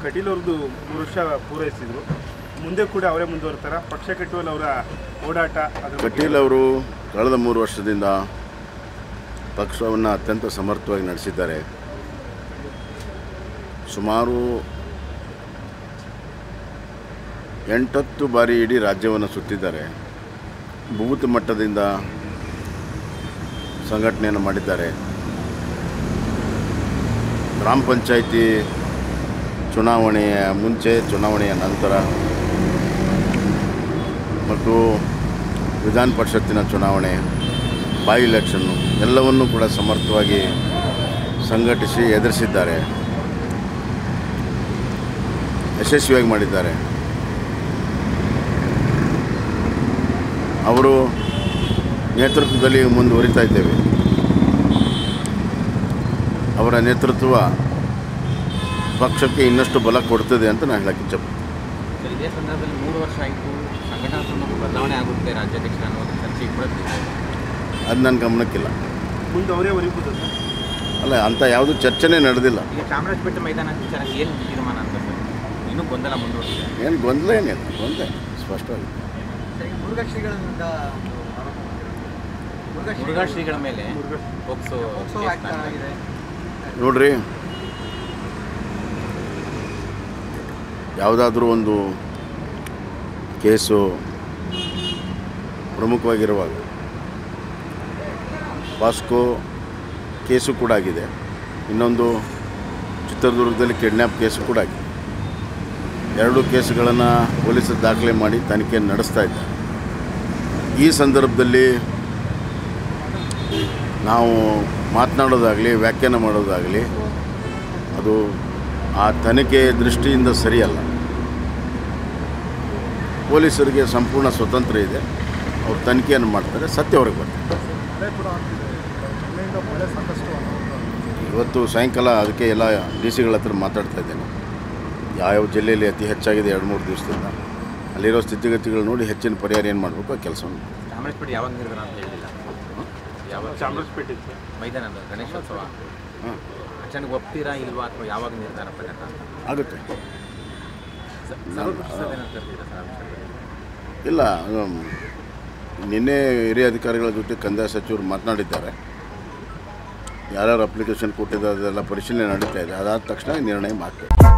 ಕಟೀಲ್ ಅವ್ರದ್ದು ಮೂರು ವರ್ಷ ಪೂರೈಸಿದ್ರು ಮುಂದೆ ಕೂಡ ಅವರೇ ಮುಂದುವರ್ತಾರ ಪಕ್ಷ ಕಟ್ಟುವಲ್ಲಿ ಅವರ ಓಡಾಟ ಅದ್ರ ಬಗ್ಗೆ ಕಟೀಲ್ ಅವರು ಕಳೆದ ಮೂರು ವರ್ಷದಿಂದ ಪಕ್ಷವನ್ನು ಅತ್ಯಂತ ಸಮರ್ಥವಾಗಿ ನಡೆಸಿದ್ದಾರೆ ಸುಮಾರು ಎಂಟತ್ತು ಬಾರಿ ಇಡೀ ರಾಜ್ಯವನ್ನು ಸುತ್ತಿದ್ದಾರೆ ಬೂತ್ ಮಟ್ಟದಿಂದ ಸಂಘಟನೆಯನ್ನು ಮಾಡಿದ್ದಾರೆ ಗ್ರಾಮ ಪಂಚಾಯಿತಿ ಚುನಾವಣೆಯ ಮುಂಚೆ ಚುನಾವಣೆಯ ನಂತರ ಮತ್ತು ವಿಧಾನ ಪರಿಷತ್ತಿನ ಚುನಾವಣೆ ಬಾಯಿ ಎಲೆಕ್ಷನ್ನು ಎಲ್ಲವನ್ನೂ ಕೂಡ ಸಮರ್ಥವಾಗಿ ಸಂಘಟಿಸಿ ಎದುರಿಸಿದ್ದಾರೆ ಯಶಸ್ವಿಯಾಗಿ ಮಾಡಿದ್ದಾರೆ ಅವರು ನೇತೃತ್ವದಲ್ಲಿ ಮುಂದುವರಿತಾ ಇದ್ದೇವೆ ಅವರ ನೇತೃತ್ವ ಪಕ್ಷಕ್ಕೆ ಇನ್ನಷ್ಟು ಬಲ ಕೊಡ್ತದೆ ಅಂತ ನಾನು ಹೇಳಕ್ಕೆ ಇಚ್ಛಪಡ್ತೀನಿ ಸರ್ ಇದೇ ಸಂದರ್ಭದಲ್ಲಿ ಮೂರು ವರ್ಷ ಆಯಿತು ಸಂಘಟನಾತ್ಮಕ ಬದಲಾವಣೆ ಆಗುತ್ತೆ ರಾಜ್ಯಾಧ್ಯಕ್ಷ ಅನ್ನೋದು ಚರ್ಚೆ ಕೂಡ ಅದು ನನ್ನ ಗಮನಕ್ಕಿಲ್ಲ ಮುಂದೆ ಅವರೇ ಒಲಿಬೋದು ಸರ್ ಅಲ್ಲ ಅಂಥ ಯಾವುದೂ ಚರ್ಚೆನೇ ನಡೆದಿಲ್ಲ ಈಗ ಚಾಮರಾಜಪೇಟೆ ಮೈದಾನ ವಿಚಾರಕ್ಕೆ ಏನು ತೀರ್ಮಾನ ಅಂತ ಸರ್ ಇನ್ನೂ ಗೊಂದಲ ಮುಂದುವರಿದೆ ಏನು ಗೊಂದಲ ಏನಿಲ್ಲ ಗೊಂದಲ ಸ್ಪಷ್ಟವಾಗಿ ಮುರುಘಾ ಶ್ರೀಗಳಿಂದ ಮುರುಘಾ ಮುರುಘಾ ಶ್ರೀಗಳ ಮೇಲೆ ಪೋಕ್ಸೋ ಪೋಕ್ಸೋ ಕೇಸ್ ಆಕ್ಟ್ ದಾಖಲಾಗಿದೆ. ಆಗಿದೆ ನೋಡ್ರಿ ಯಾವುದಾದ್ರೂ ಒಂದು ಕೇಸು ಪ್ರಮುಖವಾಗಿರುವಾಗ ಪಾಸ್ಕೋ ಕೇಸು ಕೂಡ ಆಗಿದೆ ಇನ್ನೊಂದು ಚಿತ್ರದುರ್ಗದಲ್ಲಿ ಕಿಡ್ನ್ಯಾಪ್ ಕೇಸು ಕೂಡ ಆಗಿದೆ ಎರಡು ಕೇಸುಗಳನ್ನು ಪೊಲೀಸರು ದಾಖಲೆ ಮಾಡಿ ತನಿಖೆ ನಡೆಸ್ತಾ ಇದ್ದಾರೆ ಈ ಸಂದರ್ಭದಲ್ಲಿ ನಾವು ಮಾತನಾಡೋದಾಗಲಿ ವ್ಯಾಖ್ಯಾನ ಮಾಡೋದಾಗಲಿ ಅದು ಆ ತನಿಖೆ ದೃಷ್ಟಿಯಿಂದ ಸರಿಯಲ್ಲ ಪೊಲೀಸರಿಗೆ ಸಂಪೂರ್ಣ ಸ್ವತಂತ್ರ ಇದೆ ಅವ್ರು ತನಿಖೆಯನ್ನು ಮಾಡ್ತಾರೆ ಸತ್ಯ ಹೊರಗೆ ಬರ್ತಾರೆ ಇವತ್ತು ಸಾಯಂಕಾಲ ಅದಕ್ಕೆ ಎಲ್ಲ ಡಿ ಸಿಗಳ ಹತ್ರ ಮಾತಾಡ್ತಾ ಇದ್ದೇನೆ ಯಾವ್ಯಾವ ಜಿಲ್ಲೆಯಲ್ಲಿ ಅತಿ ಹೆಚ್ಚಾಗಿದೆ ಎರಡು ಮೂರು ದಿವಸದಿಂದ ಅಲ್ಲಿರೋ ಸ್ಥಿತಿಗತಿಗಳು ನೋಡಿ ಹೆಚ್ಚಿನ ಪರಿಹಾರ ಏನು ಮಾಡಬೇಕು ಆ ಕೆಲಸವನ್ನು ಚಾಮರಾಜಪೇಟೆ ಯಾವಾಗ ನಿರ್ಧಾರ ಅಂತ ಹೇಳಿಲ್ಲ ಯಾವಾಗ ಚಾಮರಾಜಪೇಟೆ ಸರ್ ಮೈದಾನದ ಗಣೇಶೋತ್ಸವ ಹಾಂ ಅಚಾನಕ್ ಒಪ್ತೀರಾ ಇಲ್ವಾ ಅಥವಾ ಯಾವಾಗ ನಿರ್ಧಾರ ಪ್ರಕಟ ಅಂತ ಆಗುತ್ತೆ ಸ- ಸರ್ವಪಕ್ಷ ಸಭೆ ಏನಂತ ಕರೆದಿದ್ದೀರಾ ಸರ್ ಆ ವಿಷಯದಲ್ಲಿ? ಇಲ್ಲ ಹ್ಮ್, ನಿನ್ನೆ ಹಿರಿಯ ಅಧಿಕಾರಿಗಳ ಜೊತೆ ಕಂದಾಯ ಸಚಿವರು ಮಾತನಾಡಿದ್ದಾರೆ ಯಾರ್ಯಾರು ಅಪ್ಲಿಕೇಶನ್ ಕೊಟ್ಟಿದ್ದಾರೆ ಅದೆಲ್ಲ ಪರಿಶೀಲನೆ ನಡೀತಾ ಇದೆ ಅದಾದ ತಕ್ಷಣ ನಿರ್ಣಯ ಮಾಡ್ತೇವೆ